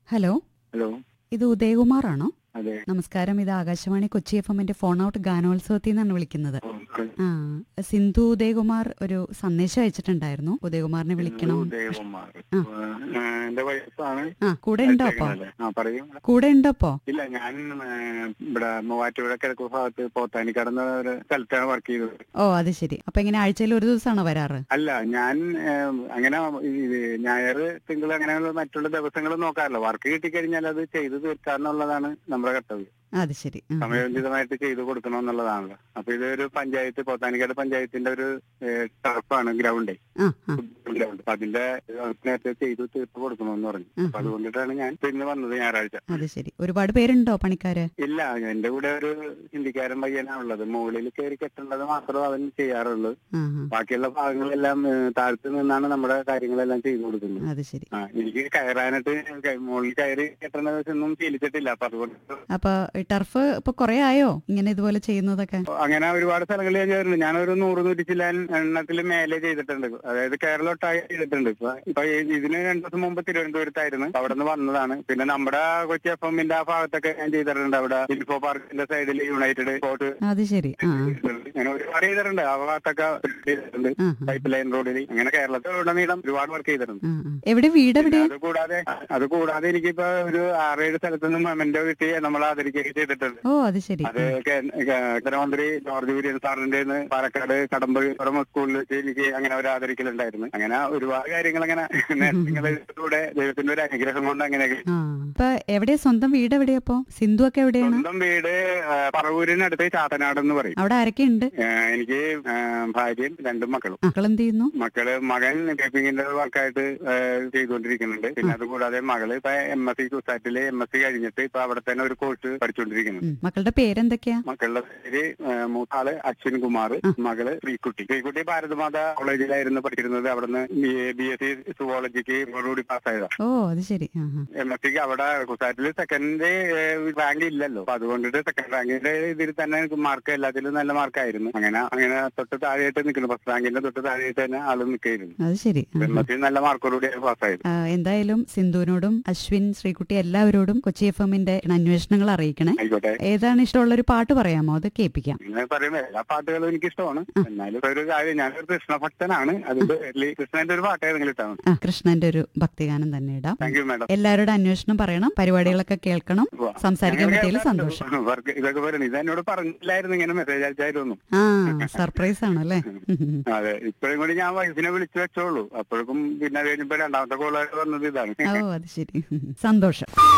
Hello hello ഇത് ഉദയകുമാർ ആണോ അതെ നമസ്കാരം ഇത് ആകാശവാണി കൊച്ചി എഫ് എമ്മിന്റെ ഫോൺ ഔട്ട് ഗാനോത്സവത്തിൽ നിന്നാണ് വിളിക്കുന്നത് ആ സിന്ധു ഉദയകുമാർ ഒരു സന്ദേശം അയച്ചിട്ടുണ്ടായിരുന്നു ഉദയകുമാറിനെ വിളിക്കണം ഉദയകുമാർ ആ. ആ, എന്റെ വയസ്സാണ് ആ കൂടെ ഉണ്ടോ അപ്പോ ആ പറയൂ കൂടെ ഉണ്ടോ അപ്പോ ഇല്ല ഞാൻ ആ, ഇവിടെ മൂവാറ്റുപുഴ കിഴക്ക് ഭാഗത്ത് പോത്താനിക്കടന്ന ഒരു സ്ഥലത്താണ് വർക്ക് ചെയ്തത് ഓ അത് ശരി അപ്പൊ ഇങ്ങനെ ആഴ്ചയിൽ ഒരു ദിവസമാണോ വരാറ് അല്ല ഞാൻ ആ, അങ്ങനെ ഇത് ഞായർ തിങ്കൾ അങ്ങനെയുള്ള മറ്റുള്ള ദിവസങ്ങൾ നോക്കാറില്ല വർക്ക് കിട്ടിക്കഴിഞ്ഞാൽ അത് ചെയ്തു തീർക്കാന്നുള്ളതാണ് നമ്മുടെ കർത്തവ്യം അത് ശരി ആ. സമയോചിതമായിട്ട് ചെയ്തു കൊടുക്കണം എന്നുള്ളതാണല്ലോ അപ്പൊ ഇതൊരു പഞ്ചായത്ത് പോത്താനിക്കാട് പഞ്ചായത്തിന്റെ ഒരു ടർഫാണ് ഗ്രൗണ്ടേ ആ ആ ഗ്രൗണ്ട് അപ്പൊ അതിന്റെ നേരത്തെ ചെയ്തു തീർത്ത് കൊടുക്കണമെന്ന് പറഞ്ഞു ഉം, അപ്പൊ അതുകൊണ്ടിട്ടാണ് ഞാൻ പിന്നെ വന്നത് ഞായറാഴ്ച അത് ശരി ഒരുപാട് പേരുണ്ടോ പണിക്കാര് ഇല്ല എന്റെ കൂടെ ഒരു ഹിന്ദിക്കാരൻ പയ്യനാ ഉള്ളത് മുകളിൽ കയറി കെട്ടേണ്ടത് മാത്രമേ അവൻ ചെയ്യാറുള്ളൂ ആ ആ ബാക്കിയുള്ള ഭാഗങ്ങളെല്ലാം ഏഹ്, താഴത്ത് നിന്നാണ് നമ്മുടെ കാര്യങ്ങളെല്ലാം ചെയ്തു കൊടുക്കുന്നത് അത് ശരി ആ എനിക്ക് കയറാനായിട്ട് ക- മുകളിൽ കയറി കെട്ടേണ്ടതൊന്നും ശീലിച്ചിട്ടില്ല അപ്പൊ അതുകൊണ്ട് അപ്പൊ ഈ ടർഫ് ഇപ്പൊ കൊറേ ആയോ ഇങ്ങനെ ഇതുപോലെ ചെയ്യുന്നതൊക്കെ അങ്ങനെ ഒരുപാട് സ്ഥലങ്ങളിൽ ഞാൻ ചെയ്തിട്ടുണ്ട് ഞാനൊരു നൂറ് നൂറ്റി ചില എണ്ണത്തിൽ മേലെ ചെയ്തിട്ടുണ്ട് അതായത് കേരളൊട്ടായി ചെയ്തിട്ടുണ്ട് ഇപ്പൊ ഇപ്പൊ ഈ- ഇതിന് രണ്ടു ദിവസം മുമ്പ് തിരുവനന്തപുരത്തായിരുന്നു അവിടെ നിന്ന് വന്നതാണ് പിന്നെ നമ്മുടെ കൊച്ചി എഫ് എമ്മിന്റെ ആ ഭാഗത്തൊക്കെ ഞാൻ ചെയ്തിട്ടുണ്ട് അവിടെ ഇൻഫോ പാർക്കിന്റെ സൈഡിൽ യുണൈറ്റഡ് സ്പോട്ട് അത് ശരി ആ അങ്ങനെ ഒരുപാട് ചെയ്തിട്ടുണ്ട് ആ ഭാഗത്തൊക്കെ ചെയ്തിട്ടുണ്ട് ആ, ആ, പൈപ്പ് ലൈൻ റോഡിൽ അങ്ങനെ കേരളത്തിലുടനീളം ഒരുപാട് വർക്ക് ചെയ്തിട്ടുണ്ട് ആ, ആ. എവിടെ വീട് എവിടെ അത് കൂടാതെ അത് കൂടാതെ എനിക്കിപ്പോ ഒരു ആറേഴ് സ്ഥലത്ത് നിന്ന് മെമന്റോ കിട്ടി നമ്മൾ ആദരിക്കുകയൊക്കെ ചെയ്തിട്ടുണ്ട് ഓ അത് ശരി അത് കേ- കേ- കേന്ദ്രമന്ത്രി ജോർജ് കുര്യൻ സാറിന്റെ പാലക്കാട് കടമ്പുറം സ്കൂളിൽ വെച്ച് എനിക്ക് അങ്ങനെ ഒരു ആദരിക്കലുണ്ടായിരുന്നു അങ്ങനെ ഒരുപാട് കാര്യങ്ങൾ അങ്ങനെ നേരങ്ങളിലൂടെ ദൈവത്തിന്റെ ഒരു അനുഗ്രഹം കൊണ്ട് അങ്ങനെയൊക്കെ ആ ഇപ്പൊ എവിടെയാ സ്വന്തം വീട് എവിടെയാ അപ്പോ സിന്ധു ഒക്കെ എവിടെയാണ് സ്വന്തം വീട് ആ, പറവൂരിനടുത്ത് ചാത്തനാട് എന്ന് പറയും അവിടെ ആരൊക്കെ ഉണ്ട് ആ, എനിക്ക് ആ, ഭാര്യയും രണ്ടും മക്കളും മക്കൾ എന്ത് ചെയ്യുന്നു മക്കള് മകൻ ടൈപ്പിങ്ങിന്റെ വർക്കായിട്ട് ആ, ചെയ്തുകൊണ്ടിരിക്കുന്നുണ്ട് പിന്നെ അതുകൂടാതെ മകള് ഇപ്പൊ എം എസ് സി കുസാറ്റില് എം എസ് സി കഴിഞ്ഞിട്ട് ഇപ്പൊ അവിടെ തന്നെ ഒരു കോഴ്സ് പഠിച്ചുകൊണ്ടിരിക്കുന്നു ഉം. മക്കളുടെ പേരെന്തൊക്കെയാ മക്കളുടെ പേര് ആ, മൂത്താള് അശ്വിൻ കുമാർ മകള് ശ്രീകുട്ടി ശ്രീകുട്ടി ഭാരതമാത കോളേജിലായിരുന്നു പഠിച്ചിരുന്നത് അവിടുന്ന് ബി എസ് സി സുവോളജിക്ക് കൂടി പാസ്സായതാണ് ഓ അത് ശരി ആ ആ. എം എസ് സിക്ക് അവിടെ കുസാറ്റിൽ സെക്കൻഡ് റാങ്ക് ഇല്ലല്ലോ അപ്പൊ അതുകൊണ്ടിട്ട് സെക്കൻഡ് റാങ്കിന്റെ ഇതിൽ തന്നെ മാർക്ക് എല്ലാത്തിലും നല്ല മാർക്കായിരുന്നു അങ്ങനെ അങ്ങനെ തൊട്ട് താഴെയായിട്ട് നിൽക്കുന്നു ഫസ്റ്റ് റാങ്കിന്റെ തൊട്ട് താഴെയായിട്ട് തന്നെ ആള് നിൽക്കായിരുന്നു അത് ശരി ആ, എം എസ് സി നല്ല മാർക്കോടുകൂടി പാസ്സായത് ആ, എന്തായാലും സിന്ധുവിനോടും അശ്വിൻ ശ്രീകുട്ടി എല്ലാവരോടും കൊച്ചി എഫ് എമ്മിന്റെ അന്വേഷണങ്ങൾ അറിയിക്കണേ ആയിക്കോട്ടെ ഏതാണ് ഇഷ്ടമുള്ള ഒരു പാട്ട് പറയാമോ അത് കേൾപ്പിക്കാം നിങ്ങൾ പറയുമ്പോ എല്ലാ പാട്ടുകളും എനിക്ക് ഇഷ്ടമാണ് എന്നാലും ഇപ്പൊ ഒരു കാര്യം ഞാനൊരു കൃഷ്ണഭക്തനാണ് അതിന്റെ പേരിൽ കൃഷ്ണന്റെ ഒരു പാട്ട് ഏതെങ്കിലും ഇട്ടാണ് ആ കൃഷ്ണന്റെ ഒരു ഭക്തിഗാനം തന്നെ ഇടാം താങ്ക് യു മാഡം എല്ലാവരുടെ അന്വേഷണം പറയണം പരിപാടികളൊക്കെ കേൾക്കണം സംസാരിക്കാൻ പറ്റിയതിൽ സന്തോഷം വർക്ക് ഇതൊക്കെ പറയുന്നത് ഇത് എന്നോട് പറഞ്ഞില്ലായിരുന്നു ഇങ്ങനെ മെസ്സേജ് അയച്ചായിരുന്നു ആ സർപ്രൈസ് ആണല്ലേ അതെ ഇപ്പോഴും കൂടി ഞാൻ വൈഫിനെ വിളിച്ചു വെച്ചോളൂ അപ്പോഴേക്കും പിന്നെ അത് കഴിഞ്ഞപ്പോ രണ്ടാമത്തെ കോളായിട്ട് വന്നത് ഇതാണ് ഓ അത് ശരി സന്തോഷം